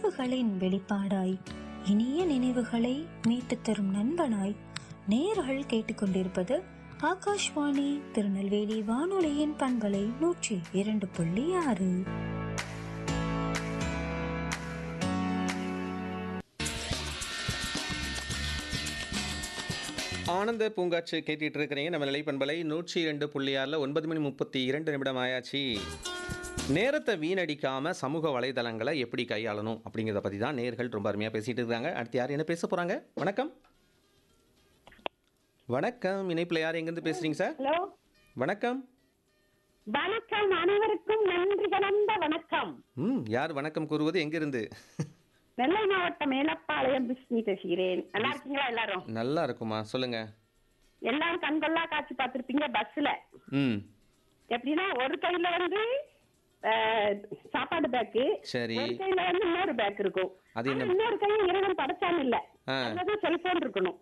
உணர்வுகளின் வெளிப்பாடாய் இனிய நினைவுகளை மீட்டுத் தரும் நண்பனாய் நேர்கள் கேட்டுக்கொண்டிருப்பது ஆகாஷ்வாணி திருநெல்வேலி வானொலியின் பண்பலை நூற்றி இரண்டு புள்ளி ஆறு ஆனந்த பூங்காற்று கேட்டுட்டு இருக்கிறீங்க நம்ம நிலைப்பண்பலை நூற்றி இரண்டு புள்ளி ஆறில் ஒன்பது மணி முப்பத்தி இரண்டு நிமிடம் ஆயாச்சு நேரத்தை வீணடிக்காம சமூக வலைதளங்களை எப்படி கையாளணும் அப்படிங்கிறத பற்றி தான் நேர்கள் ரொம்ப அருமையாக பேசிட்டு இருக்காங்க அடுத்து யார் என்ன பேச போகிறாங்க வணக்கம் வணக்கம் இணைப்பில் யார் எங்கேருந்து பேசுகிறீங்க சார் ஹலோ வணக்கம் வணக்கம் அனைவருக்கும் நன்றி கலந்த வணக்கம் ம் யார் வணக்கம் கூறுவது எங்கிருந்து நெல்லை மாவட்டம் மேலப்பாளையம் பிஸ்மி பேசுகிறேன் நல்லா இருக்கீங்களா எல்லாரும் நல்லா இருக்குமா சொல்லுங்க எல்லாரும் கண்கொள்ளா காட்சி பார்த்திருப்பீங்க பஸ்ல ம் எப்படின்னா ஒரு கையில வந்து அஹ், சாப்பாடு பேக்கு சரி ஒரு கையில வந்து இன்னொரு பேக் இருக்கும் அது என்ன- ஆனா இன்னொரு கையை இறைவன் படைச்சான் இல்ல ஆ. அதாவது செல்போன் இருக்கணும்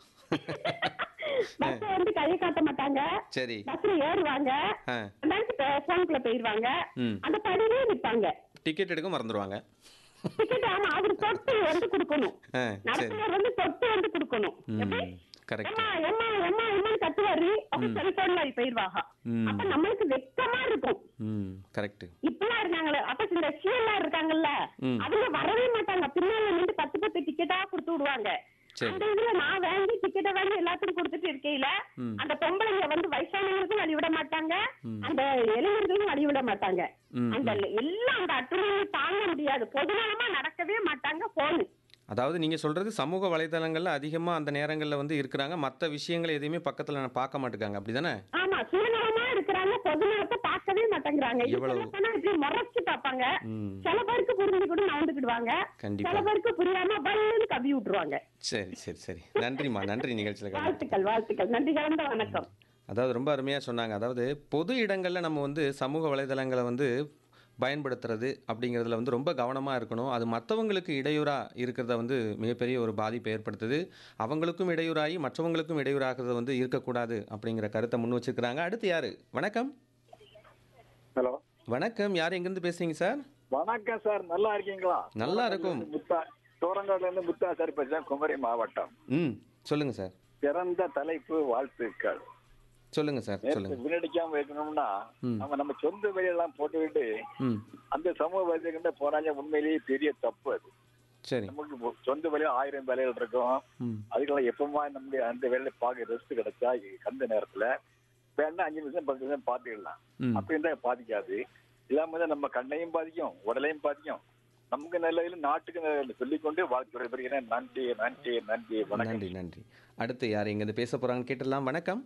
பஸ் வந்து கையை காட்ட மாட்டாங்க சரி பஸ்ல ஏறுவாங்க ஆ போனுக்குள்ள போயிருவாங்க ம் அந்த படியிலே நிப்பாங்க டிக்கெட் எடுக்க மறந்துடுவாங்க டிக்கெட் ஆமா அவர் தொட்டு வந்து கொடுக்கணும் ஆ சரி நடத்துனர் வந்து தொட்டு வந்து கொடுக்கணும் எப்படி ம் கரெக்ட் எம்மா எம்மா எம்மா எம்மான்னு கத்துவாரு அப்ப செல்போன்ல போயிருவாங்க ம் அப்ப நம்மளுக்கு வெக்கமா இருக்கும் ம் கரெக்ட் இப்பெல்லாம் இருக்காங்களே அப்ப இந்த சீஎல்லாம் இருக்காங்கல்ல ம். அவங்க வரவே மாட்டாங்க பின்னால நின்று பத்து பத்து டிக்கெட்டா கொடுத்து விடுவாங்க சரி. அந்த இதுல நான் வாங்கி டிக்கெட்டை வாங்கி எல்லாத்துக்கும் கொடுத்துட்டு இருக்கையில ம். அந்த பொம்பளைங்க வந்து வயசானவங்களுக்கும் வழி விட மாட்டாங்க ம். அந்த இளைஞர்களுக்கும் வழி விட மாட்டாங்க ம், அந்த எல்லாம் அந்த அட்டுமையை தாங்க முடியாது பொதுநலமா நடக்கவே மாட்டாங்க போனு அதாவது நீங்கள் சொல்கிறது சமூக வலைதளங்களில் அதிகமாக அந்த நேரங்களில் வந்து இருக்கிறாங்க மற்ற விஷயங்களை எதையுமே பக்கத்தில் பார்க்க மாட்டேங்காங்க அப்படி தானே ஆமா சுயநலமா இருக்கிறாங்க பொதுநலத்தை பார்க்கவே மாட்டேங்கிறாங்க இது எவ்வளவு? சொல்லப் போனா இப்படி முறைச்சு பார்ப்பாங்க ம் சில பேருக்கு புரிஞ்சு கூட நவந்துக்கிடுவாங்க சில கண்டிப்பாக பேருக்கு புரியாம பல்லுன்னு கவி விட்டுருவாங்க சரி சரி சரி நன்றிம்மா நன்றி நிகழ்ச்சியில் கலந்து வாழ்த்துக்கள் வாழ்த்துக்கள் நன்றி கலந்த வணக்கம் அதாவது ரொம்ப அருமையாக சொன்னாங்க அதாவது பொது இடங்களில் நம்ம வந்து சமூக வலைதளங்களை வந்து பயன்படுத்துறது அப்படிங்கிறதுல வந்து ரொம்ப கவனமாக இருக்கணும் அது மற்றவங்களுக்கு இடையூறாக இருக்கிறத வந்து மிகப்பெரிய ஒரு பாதிப்பை ஏற்படுத்துது அவங்களுக்கும் இடையூறாகி மற்றவங்களுக்கும் இடையூறாகிறது வந்து இருக்கக்கூடாது அப்படிங்கிற கருத்தை முன் வச்சிருக்கிறாங்க அடுத்து யார் வணக்கம் ஹலோ வணக்கம் யார் எங்கேருந்து பேசுறீங்க சார் வணக்கம் சார் நல்லா இருக்கீங்களா நல்லா இருக்கும். முத்தா தோரங்காடுல இருந்து முத்தா சார் பேசுறேன் குமரி மாவட்டம் ம் சொல்லுங்கள் சார் சிறந்த தலைப்பு வாழ்த்துக்கள் சொல்லுங்கள் சார் நேரத்தை சொல்லுங்கள் வீணடிக்காம இருக்கணும்னா ம். நம்ம நம்ம சொந்த வேலையெல்லாம் போட்டுக்கிட்டு ம் அந்த சமூக வேலைகிட்ட போறாங்க உண்மையிலேயே பெரிய தப்பு அது சரி நமக்கு இப்போ சொந்த வேலையில ஆயிரம் வேலைகள் இருக்கும் ம் அதுக்கெல்லாம் எப்பவுமா நம்முடைய அந்த வேலையை பார்க்க ரெஸ்ட் கிடைச்சா அந்த நேரத்துல வேணா அஞ்சு நிமிஷம் பத்து நிமிஷம் பார்த்துக்கலாம் ம் அப்படி இருந்தா பாதிக்காது இல்லாம தான் நம்ம கண்ணையும் பாதிக்கும் உடலையும் பாதிக்கும் நமக்கு நல்லதில்லை நாட்டுக்கு நல்லதில்லை சொல்லிக்கொண்டு வாழ்க்கை விடைபெறுகிறேன் நன்றி நன்றி நன்றி வணக்கம் நன்றி நன்றி அடுத்து யார் எங்கேருந்து பேச போகிறாங்கன்னு கேட்டுடலாம் வணக்கம்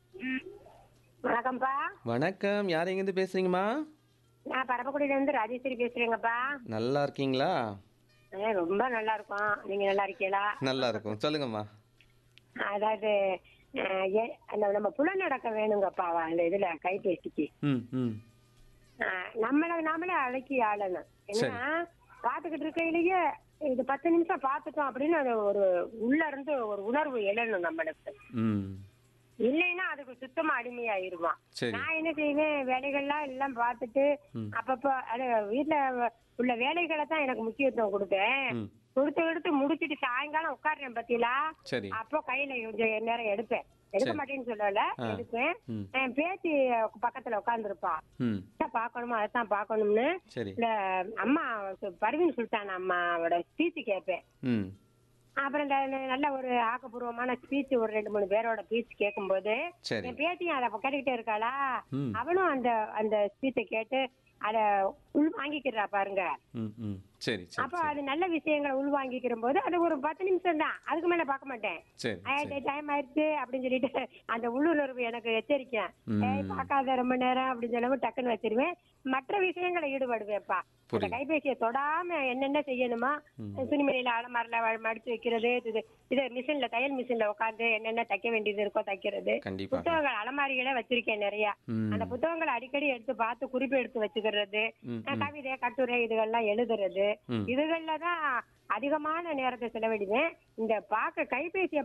வணக்கம்ப்பா வணக்கம் யார் எங்கேருந்து பேசுறீங்கம்மா நான் பரமக்குடியில இருந்து ராஜேஸ்வரி பேசுறேங்கப்பா நல்லா இருக்கீங்களா ஏ, ரொம்ப நல்லா இருக்கும் நீங்க நல்லா இருக்கீங்களா நல்லா இருக்கும் சொல்லுங்கம்மா அதாவது அஹ், ஏ- அந்த நம்ம புலநடக்க வேணுங்கப்பா அந்த இதுல கைபேசிக்கு ம் ம் அஹ், நம்மள நாமளே அடக்கி ஆளணும் ஏன்னா பாத்துக்கிட்டு இருக்கையிலேயே இது பத்து நிமிஷம் பாத்துட்டோம் அப்படின்னு அது ஒரு உள்ள இருந்து ஒரு உணர்வு எழணும் நம்மளுக்கு ம் இல்லைன்னா அதுக்கு சுத்தமா அடிமையாயிருவான் சரி நான் என்ன செய்வேன் வேலைகள்லாம் எல்லாம் பார்த்துட்டு ம். அப்பப்ப அது வீட்டுல உள்ள வேலைகளை தான் எனக்கு முக்கியத்துவம் கொடுப்பேன் ம் கொடுத்து எடுத்து முடிச்சிட்டு சாயங்காலம் உட்காடுறேன் பத்தியிலா சரி அப்போ கையில கொஞ்சம் நேரம் எடுப்பேன் எடுக்க சரி. மாட்டேன்னு சொல்லல ஆ. எடுப்பேன் ம் என் பேத்தி பக்கத்துல உட்காந்துருப்பா ம் பார்க்கணுமோ அதைத்தான் பார்க்கணும்னு சரி இந்த அம்மா சு- பர்வீன் சுல்தான் அம்மாவோட ஸ்பீச் கேட்பேன் ம் அப்புறம் இந்த நல்ல ஒரு ஆக்கப்பூர்வமான ஸ்பீச் ஒரு ரெண்டு மூணு பேரோட ஸ்பீச் கேட்கும்போது சரி என் பேத்தியும் அதை கேட்டுக்கிட்டே இருக்காளா ம் அவனும் அந்த அந்த ஸ்பீச்சை கேட்டு அத உள் வாங்கிக்கிறா பாருங்க ம் ம் சரி சரி அப்போ சரி அது நல்ல விஷயங்களை உள் வாங்கிக்கிற போது அது ஒரு பத்து நிமிஷம் தான் அதுக்கு மேல பார்க்க மாட்டேன் சரி சரி டைம் ஆயிடுச்சு அப்படின்னு சொல்லிட்டு அந்த உள்ளுணர்வு எனக்கு எச்சரிக்கை ம். ஏய் பார்க்காத ரொம்ப நேரம் அப்படின்னு சொல்லவும் டக்குன்னு வச்சிருவேன் மற்ற விஷயங்களை ஈடுபடுவேன்ப்பா அந்த புரியுது. கைபேசியை தொடாம என்னென்ன செய்யணுமா ம். துணிமணியில அலமாரில வ- மடிச்சு வைக்கிறது இது இது மிஷின்ல தையல் மிஷின்ல உட்காந்து என்னென்ன தைக்க வேண்டியது இருக்கோ தைக்கிறது கண்டிப்பாக புத்தகங்கள் அலமாரிகளே வச்சிருக்கேன் நிறைய ம் அந்த புத்தகங்களை அடிக்கடி எடுத்து பார்த்து குறிப்பு எடுத்து வச்சுக்கிறது ம் அஹ் ம் கவிதை கட்டுரை இதுகள்லாம் எழுதுறது ம் இதுகள்ல தான் அதிகமான நேரத்தை செலவிடுவேன் இந்த பார்க்க கைபேசியை